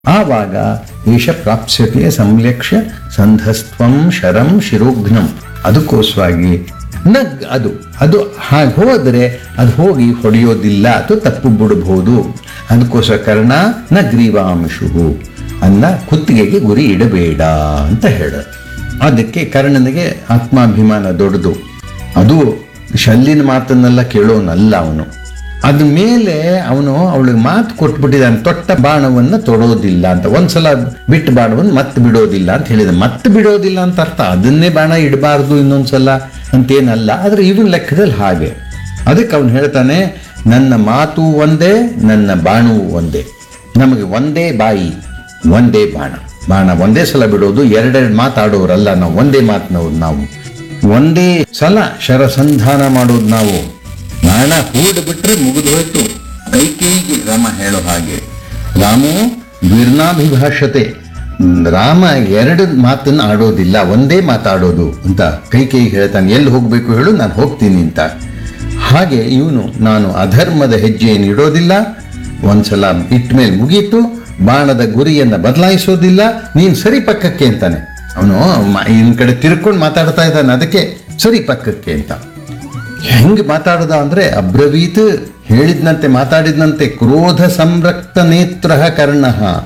ಆವಾಗ ಈಶ ಪ್ರಾಪ್ಸ್ಯತೆ ಸಂಲಕ್ಷ್ಯ ಸಂಧಸ್ತ್ವಂ ಶರಂ ಶಿರೋಘ್ನಂ ಅದಕ್ಕೋಸ್ಕರವಾಗಿ ನಗ್ ಅದು ಅದು ಹಾಗೆ ಹೋದರೆ ಅದು ಹೋಗಿ ಹೊಡೆಯೋದಿಲ್ಲ ಅಥವಾ ತಪ್ಪು ಬಿಡಬಹುದು ಅದಕ್ಕೋಸ್ಕರ ಕರ್ಣ ನ ಗ್ರೀವಾಂಶು ಅನ್ನ ಕುತ್ತಿಗೆಗೆ ಗುರಿ ಇಡಬೇಡ ಅಂತ ಹೇಳ ಅದಕ್ಕೆ ಕರ್ಣನಿಗೆ ಆತ್ಮಾಭಿಮಾನ ದೊಡ್ಡದು ಅದು ಶಲ್ಲಿನ ಮಾತನ್ನೆಲ್ಲ ಕೇಳೋನಲ್ಲ ಅವನು ಅದ ಮೇಲೆ ಅವನು ಅವಳಿಗೆ ಮಾತು ಕೊಟ್ಬಿಟ್ಟಿದ್ದಾನೆ ತೊಟ್ಟ ಬಾಣವನ್ನು ತೊಡೋದಿಲ್ಲ ಅಂತ ಒಂದ್ಸಲ ಬಿಟ್ಟು ಬಾಣವನ್ನು ಮತ್ತೆ ಬಿಡೋದಿಲ್ಲ ಅಂತ ಹೇಳಿದ ಮತ್ತೆ ಬಿಡೋದಿಲ್ಲ ಅಂತ ಅರ್ಥ ಅದನ್ನೇ ಬಾಣ ಇಡಬಾರ್ದು ಇನ್ನೊಂದ್ಸಲ ಅಂತೇನಲ್ಲ ಆದ್ರೆ ಇವನ್ ಲೆಕ್ಕದಲ್ಲಿ ಹಾಗೆ ಅದಕ್ಕೆ ಅವನು ಹೇಳ್ತಾನೆ ನನ್ನ ಮಾತು ಒಂದೇ ನನ್ನ ಬಾಣವು ಒಂದೇ ನಮಗೆ ಒಂದೇ ಬಾಯಿ ಒಂದೇ ಬಾಣ ಬಾಣ ಒಂದೇ ಸಲ ಬಿಡೋದು ಎರಡೆರಡು ಮಾತಾಡೋರಲ್ಲ ನಾವು ಒಂದೇ ಮಾತನವ್ರು ನಾವು ಒಂದೇ ಸಲ ಶರಸಂಧಾನ ಮಾಡೋದು ನಾವು ಬಾಣ ಹೂಡು ಬಿಟ್ರೆ ಮುಗಿದು ಹೋಯ್ತು ಕೈಕೇಯಿಗೆ ರಾಮ ಹೇಳೋ ಹಾಗೆ ರಾಮು ದ್ವಿರ್ನಾಭಿಭಾಷತೆ ರಾಮ ಎರಡು ಮಾತನ್ನ ಆಡೋದಿಲ್ಲ ಒಂದೇ ಮಾತಾಡೋದು ಅಂತ ಕೈಕೇಯಿಗೆ ಹೇಳ್ತಾನೆ ಎಲ್ಲಿ ಹೋಗ್ಬೇಕು ಹೇಳು ನಾನು ಹೋಗ್ತೀನಿ ಅಂತ ಹಾಗೆ ಇವನು ನಾನು ಅಧರ್ಮದ ಹೆಜ್ಜೆಯನ್ನು ಇಡೋದಿಲ್ಲ ಒಂದ್ಸಲ ಇಟ್ಟ ಮೇಲೆ ಮುಗೀತು ಬಾಣದ ಗುರಿಯನ್ನ ಬದಲಾಯಿಸೋದಿಲ್ಲ ನೀನ್ ಸರಿ ಪಕ್ಕಕ್ಕೆ ಅಂತಾನೆ ಅವನು ಇನ್ ಕಡೆ ತಿರ್ಕೊಂಡು ಮಾತಾಡ್ತಾ ಇದ್ದಾನೆ ಅದಕ್ಕೆ ಸರಿ ಪಕ್ಕಕ್ಕೆ ಅಂತ ಹೆಂಗ್ ಮಾತಾಡದ ಅಂದ್ರೆ ಅಬ್ರವೀತ್ ಹೇಳಿದ್ನಂತೆ ಮಾತಾಡಿದ್ನಂತೆ ಕ್ರೋಧ ಸಂರಕ್ತ ನೇತ್ರ ಕರ್ಣ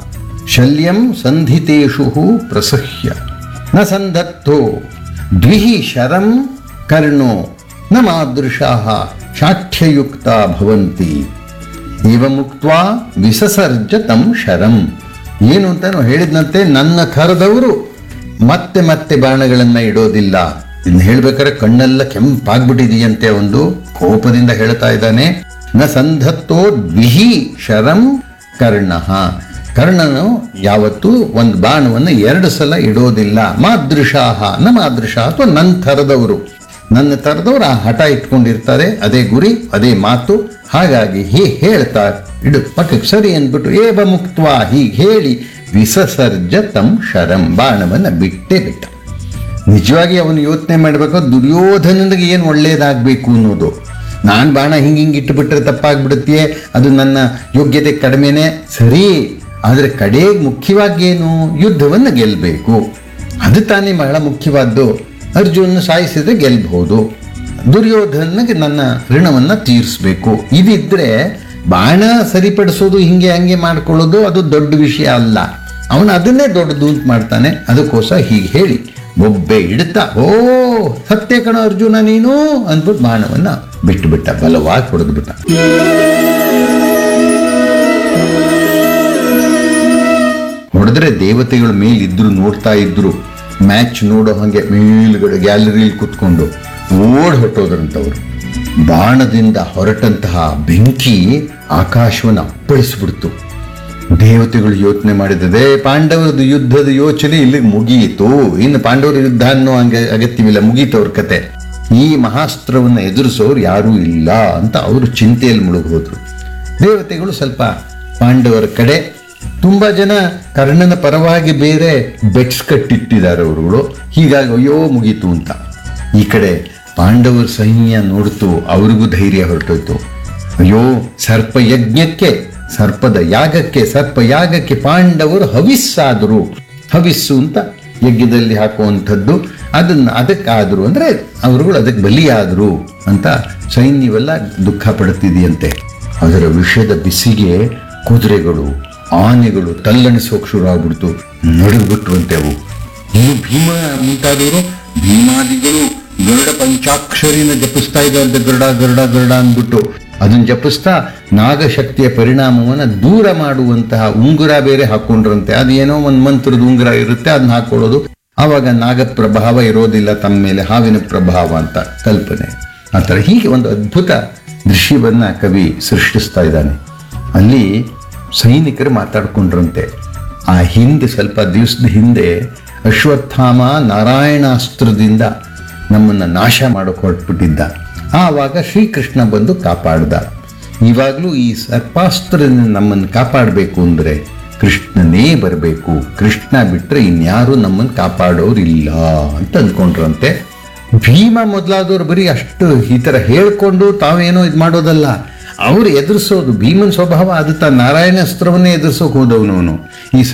ಶಲ್ಯಂ ಸಂಧಿತೇಷು ಪ್ರಸಹ್ಯ ನ ಸಂಧತ್ತೋ ದ್ವಿಹಿ ಶರಂ ಕರ್ಣೋ ನ ಮಾದೃಶಾ ಶಾಠ್ಯಯುಕ್ತ ಭವಂತಿ ಇವ ಮುಕ್ತ್ವಾ ವಿಸಸರ್ಜ ತಂ ಶರಂ ಏನು ಅಂತ ನಾವು ಹೇಳಿದ್ನಂತೆ ನನ್ನ ಕರೆದವರು ಮತ್ತೆ ಮತ್ತೆ ಬಾಣಗಳನ್ನ ಇಡೋದಿಲ್ಲ ಇನ್ನು ಹೇಳ್ಬೇಕಾದ್ರೆ ಕಣ್ಣೆಲ್ಲ ಕೆಂಪಾಗ್ಬಿಟ್ಟಿದೆಯಂತೆ ಒಂದು ಕೋಪದಿಂದ ಹೇಳ್ತಾ ಇದ್ದಾನೆ ನ ಸಂಧತ್ತೋ ದ್ವಿಹಿ ಶರಂ ಕರ್ಣ ಕರ್ಣನು ಯಾವತ್ತೂ ಒಂದು ಬಾಣವನ್ನು ಎರಡು ಸಲ ಇಡೋದಿಲ್ಲ ಮಾದೃಶಾಹ ನ ಮಾದೃಶ ಅಥವಾ ನನ್ನ ಥರದವರು ನನ್ನ ಥರದವರು ಆ ಹಠ ಇಟ್ಕೊಂಡಿರ್ತಾರೆ ಅದೇ ಗುರಿ ಅದೇ ಮಾತು ಹಾಗಾಗಿ ಹೀ ಹೇಳ್ತಾ ಇಡು ಪಕ್ಕಕ್ಕೆ ಸರಿ ಅಂದ್ಬಿಟ್ಟು ಏವ ಮುಕ್ತ್ವಾ ಹೀಗೆ ಹೇಳಿ ವಿಸಸರ್ಜ ತಂ ಶರಂ ಬಾಣವನ್ನ ಬಿಟ್ಟೇ ಬಿಟ್ಟ ನಿಜವಾಗಿ ಅವನು ಯೋಚನೆ ಮಾಡಬೇಕು ದುರ್ಯೋಧನನಿಗೆ ಏನು ಒಳ್ಳೇದಾಗಬೇಕು ಅನ್ನೋದು ನಾನು ಬಾಣ ಹಿಂಗೆ ಹಿಂಗೆ ಇಟ್ಟುಬಿಟ್ರೆ ತಪ್ಪಾಗ್ಬಿಡುತ್ತೆ ಅದು ನನ್ನ ಯೋಗ್ಯತೆ ಕಡಿಮೆನೆ ಸರಿ ಆದರೆ ಕಡೆಗೆ ಮುಖ್ಯವಾಗಿ ಏನು ಯುದ್ಧವನ್ನು ಗೆಲ್ಲಬೇಕು ಅದು ತಾನೇ ಬಹಳ ಮುಖ್ಯವಾದ್ದು ಅರ್ಜುನ ಸಾಯಿಸಿದ್ರೆ ಗೆಲ್ಬಹುದು ದುರ್ಯೋಧನಿಗೆ ನನ್ನ ಋಣವನ್ನ ತೀರಿಸ್ಬೇಕು ಇದಿದ್ರೆ ಬಾಣ ಸರಿಪಡಿಸೋದು ಹಿಂಗೆ ಹಂಗೆ ಮಾಡ್ಕೊಳ್ಳೋದು ಅದು ದೊಡ್ಡ ವಿಷಯ ಅಲ್ಲ ಅವನು ಅದನ್ನೇ ದೊಡ್ಡದು ಅಂತ ಮಾಡ್ತಾನೆ ಅದಕ್ಕೋಸ್ಕರ ಹೀಗೆ ಹೇಳಿ ಒಬ್ಬೆ ಇಡ್ತಾ ಓ ಸತ್ಯ ಕಣ ಅರ್ಜುನ ನೀನು ಅಂದ್ಬಿಟ್ಟು ಬಾಣವನ್ನ ಬಿಟ್ಟು ಬಿಟ್ಟ ಬಲವಾಗಿ ಹೊಡೆದು ಬಿಟ್ಟ ಹೊಡೆದ್ರೆ ದೇವತೆಗಳ ಮೇಲಿದ್ರು ನೋಡ್ತಾ ಇದ್ರು ಮ್ಯಾಚ್ ನೋಡೋ ಹಾಗೆ ಮೇಲ್ಗಡೆ ಗ್ಯಾಲರಿಲಿ ಕುತ್ಕೊಂಡು ಓಡ್ ಹೊಟ್ಟೋದ್ರಂತವ್ರು ಬಾಣದಿಂದ ಹೊರಟಂತಹ ಬೆಂಕಿ ಆಕಾಶವನ್ನು ಅಪ್ಪಳಿಸ್ಬಿಡ್ತು ದೇವತೆಗಳು ಯೋಚನೆ ಮಾಡಿದರೆ ಪಾಂಡವರದ್ದು ಯುದ್ಧದ ಯೋಚನೆ ಇಲ್ಲಿಗೆ ಮುಗಿಯಿತು ಇನ್ನು ಪಾಂಡವರ ಯುದ್ಧ ಅನ್ನೋ ಹಂಗೆ ಅಗತ್ಯವಿಲ್ಲ ಮುಗೀತು ಅವ್ರ ಕತೆ ಈ ಮಹಾಸ್ತ್ರವನ್ನು ಎದುರಿಸೋರು ಯಾರೂ ಇಲ್ಲ ಅಂತ ಅವರು ಚಿಂತೆಯಲ್ಲಿ ಮುಳುಗೋದ್ರು ದೇವತೆಗಳು ಸ್ವಲ್ಪ ಪಾಂಡವರ ಕಡೆ ತುಂಬಾ ಜನ ಕರ್ಣನ ಪರವಾಗಿ ಬೇರೆ ಬೆಟ್ಸ್ ಕಟ್ಟಿಟ್ಟಿದ್ದಾರೆ ಅವರುಗಳು ಹೀಗಾಗಿ ಅಯ್ಯೋ ಮುಗೀತು ಅಂತ ಈ ಕಡೆ ಪಾಂಡವರ ಸೈನ್ಯ ನೋಡ್ತು ಅವ್ರಿಗೂ ಧೈರ್ಯ ಹೊರಟೋಯ್ತು ಅಯ್ಯೋ ಸರ್ಪ ಯಜ್ಞಕ್ಕೆ ಸರ್ಪದ ಯಾಗಕ್ಕೆ ಸರ್ಪ ಯಾಗಕ್ಕೆ ಪಾಂಡವರು ಹವಿಸ್ಸಾದರು ಹವಿಸ್ಸು ಅಂತ ಯಜ್ಞದಲ್ಲಿ ಹಾಕುವಂಥದ್ದು ಅದನ್ನ ಅದಕ್ಕಾದ್ರು ಅಂದ್ರೆ ಅವರುಗಳು ಅದಕ್ಕೆ ಬಲಿಯಾದರು ಅಂತ ಸೈನ್ಯವೆಲ್ಲ ದುಃಖ ಪಡುತ್ತಿದೆಯಂತೆ ಅದರ ವಿಷಯದ ಬಿಸಿಗೆ ಕುದುರೆಗಳು ಆನೆಗಳು ತಲ್ಲಣಿಸೋಕೆ ಶುರು ಆಗ್ಬಿಡ್ತು ನಡುಗ್ಬಿಟ್ರುವಂತೆ ಅವು ಇನ್ನು ಭೀಮ ಮುಂತಾದವರು ಭೀಮಾದಿಗಳು ಗರುಡ ಪಂಚಾಕ್ಷರಿನ ಜಪಿಸ್ತಾ ಇದ್ದಾರೆ ಗರುಡ ಗರುಡ ಗರುಡ ಅಂದ್ಬಿಟ್ಟು ಅದನ್ನ ಜಪಿಸ್ತಾ ನಾಗಶಕ್ತಿಯ ಪರಿಣಾಮವನ್ನ ದೂರ ಮಾಡುವಂತಹ ಉಂಗುರ ಬೇರೆ ಹಾಕೊಂಡ್ರಂತೆ ಅದೇನೋ ಒಂದು ಮಂತ್ರದ ಉಂಗುರ ಇರುತ್ತೆ ಅದನ್ನ ಹಾಕೊಳ್ಳೋದು ಆವಾಗ ನಾಗ ಪ್ರಭಾವ ಇರೋದಿಲ್ಲ ತಮ್ಮ ಮೇಲೆ ಹಾವಿನ ಪ್ರಭಾವ ಅಂತ ಕಲ್ಪನೆ ಆ ಥರ ಹೀಗೆ ಒಂದು ಅದ್ಭುತ ದೃಶ್ಯವನ್ನ ಕವಿ ಸೃಷ್ಟಿಸ್ತಾ ಇದ್ದಾನೆ ಅಲ್ಲಿ ಸೈನಿಕರು ಮಾತಾಡ್ಕೊಂಡ್ರಂತೆ ಆ ಹಿಂದೆ ಸ್ವಲ್ಪ ದಿವಸದ ಹಿಂದೆ ಅಶ್ವತ್ಥಾಮ ನಾರಾಯಣಾಸ್ತ್ರದಿಂದ ನಮ್ಮನ್ನ ನಾಶ ಮಾಡೋಕೆ ಹೊರಟ್ಬಿಟ್ಟಿದ್ದ ಆವಾಗ ಶ್ರೀಕೃಷ್ಣ ಬಂದು ಕಾಪಾಡ್ದ ಇವಾಗಲೂ ಈ ಸರ್ಪಾಸ್ತ್ರದಿಂದ ನಮ್ಮನ್ನು ಕಾಪಾಡಬೇಕು ಅಂದರೆ ಕೃಷ್ಣನೇ ಬರಬೇಕು ಕೃಷ್ಣ ಬಿಟ್ಟರೆ ಇನ್ಯಾರು ನಮ್ಮನ್ನು ಕಾಪಾಡೋರಿಲ್ಲ ಅಂತ ಅಂದ್ಕೊಂಡ್ರಂತೆ ಭೀಮ ಮೊದಲಾದವ್ರು ಬರೀ ಅಷ್ಟು ಈ ಥರ ಹೇಳ್ಕೊಂಡು ತಾವೇನೋ ಇದು ಮಾಡೋದಲ್ಲ ಅವ್ರು ಎದುರಿಸೋದು ಭೀಮನ್ ಸ್ವಭಾವ ಅದು ತಾ ನಾರಾಯಣ ಅಸ್ತ್ರವನ್ನೇ ಎದುರಿಸೋಕೆ ಹೋದವನು ಅವನು ಈ